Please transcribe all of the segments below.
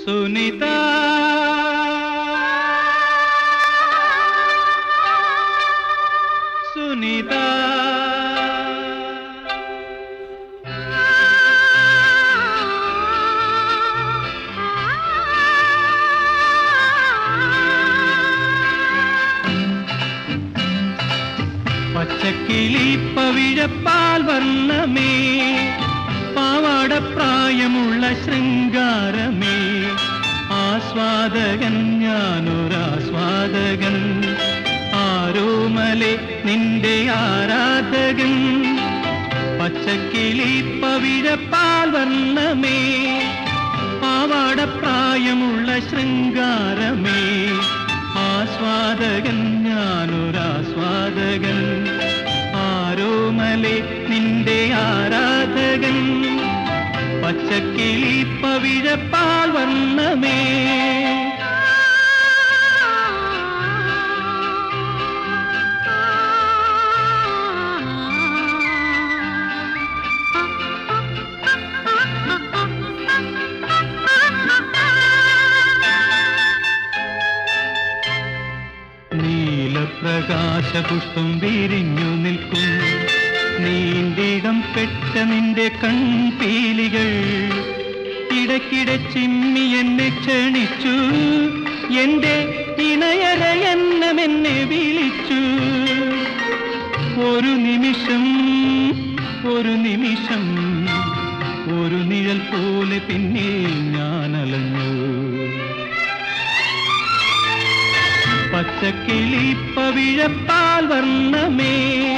സുനിത സുനിത പച്ചക്കിളി പവിഴപ്പാൽ വർണ്ണമേ പാവാടപ്രായമുള്ള ശൃംഗാരമേ ആസ്വാദകൻ ഞാനൊരാസ്വാദകൻ ആരോമലെ നിന്റെ ആരാധകൻ പച്ചക്കിളി പവിഴപ്പാൽ വർണ്ണമേ പാവാടപ്രായമുള്ള ശൃംഗാരമേ ആസ്വാദകൻ ഞാനൊരാസ്വാദകൻ ആരോമലെ നിന്റെ ആരാധകൻ പച്ചക്കിളി പവിഴപ്പാൽ വർണ്ണമേ നീലപ്രകാശപുഷ്പം വിരിഞ്ഞു നിൽക്കും നീണ്ടിടം പെട്ട നിന്റെ കൺപീലികൾ ഇടയ്ക്കിടെ ചിമ്മി എന്നെ ക്ഷണിച്ചു എന്റെ ഇണയരയന്നം എന്നെ വിളിച്ചു ഒരു നിമിഷം ഒരു നിമിഷം ഒരു നിഴൽ പോലെ പിന്നെ ഞാൻ അലഞ്ഞു പച്ചക്കിളി പവിഴപ്പാൽ വർണ്ണമേ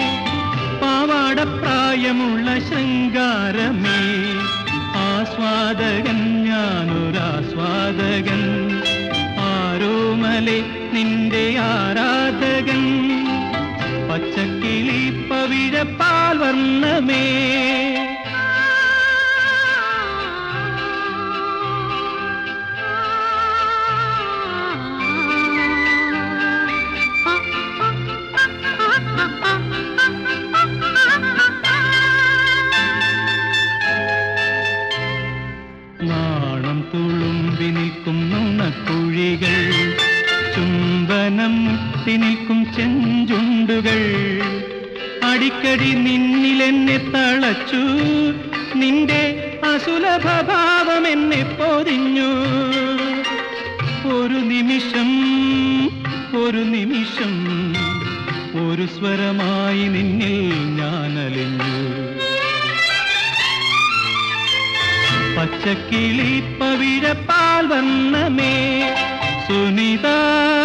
പാവാടപ്രായമുള്ള ശൃംഗാരമേ ആസ്വാദകൻ ഞാനൊരാസ്വാദകൻ ആരോമലെ നിന്റെ ആരാധകൻ പച്ചക്കിളി പവിഴപ്പാൽ വർണ്ണമേ നാണം തുളുമ്പി നിൽക്കും നുണക്കുഴികൾ ചുംബനം മുട്ടി നിൽക്കും ചെഞ്ചുണ്ടുകൾ അടിക്കടി നിന്നിലെന്നെ തളച്ചു നിന്റെ അസുലഭഭാവം എന്നെ പൊതിഞ്ഞു ഒരു നിമിഷം ഒരു നിമിഷം ഒരു സ്വരമായി നിന്നിൽ ഞാൻ അലിഞ്ഞു പച്ചക്കിളി പവിഴപ്പാൽ വർണ്ണമേ സുനിത